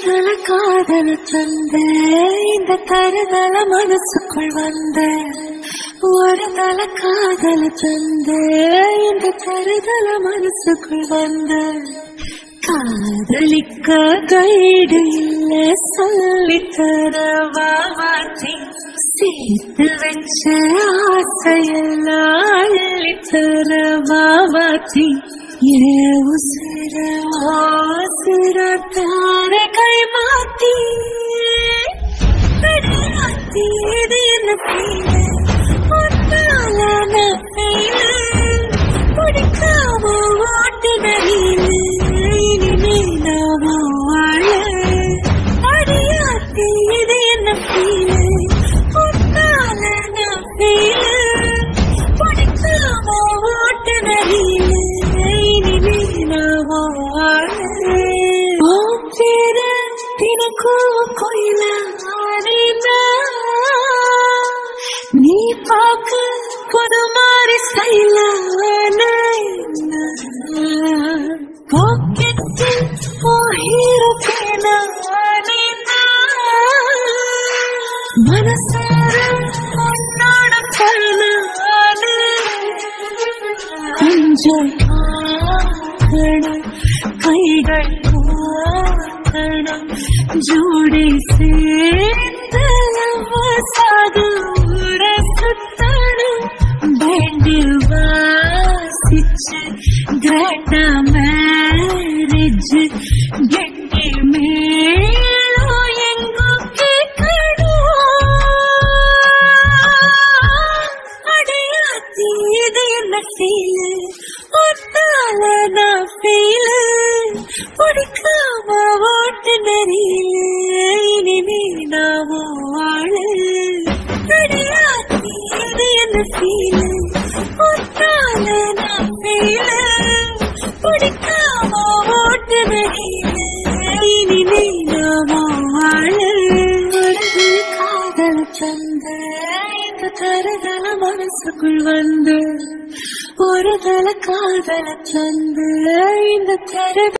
தல காதல தந்த இந்த தருதல மனசுக்குள் வந்த ஒரு தல காதல தந்த இந்த தருதல மனசுக்குள் வந்த காதலிக்க கைடு இல்ல சொல்லித்தர வாவாச்சி சேர்த்து வச்ச ஆசையெல்லாம் அள்ளித்தர வாவாச்சி ஏ உசிர உசிர தார கை மாத்தி மாத்தி இது என்ன feel? உன்னால நான் feel. பிடிக்காம ஓட்டுன நீனு, இனிமே நான் வாழ. அடியாத்தி இது என்ன feel? உன்னால நான் feel. பிடிக்காம ஓட்டுன நீனு, இனிமே நான் வாழ. உன் பேரு தினக்கும் கோயில நீ பார்க்க புது மாதிரி ஸ்டைல பாக்கெட்டில் ஹீரோ பேன மனசார உன்னோட கண்ண கொஞ்சம் பார்க்கணும் கைகள் பார்க்கணும் ஜோடி சேர்ந்து சாது சுத்தணும் பேண்டில் வாசிச்சு கிராண்டா மேரேஜ் கெட்டி மேலோ எங்கோ கேட்கணும் அடையாத்தி இது என்ன ஃபீல் ஒத்தால நான் ஃபீல் பிடிக்காம ஓட்டு நெறியில இனிமே நான் வாழ அடையாத்தி இது என்ன ஃபீல் ஒத்தால நான் ஃபீல் பிடிக்காம ஓட்டு நெறியில இனிமே நான் வாழ ஒரு காதல் தந்த இந்த தருதல மனசுக்குள் வந்து ஒரு தல காதல தந்து இந்த தரு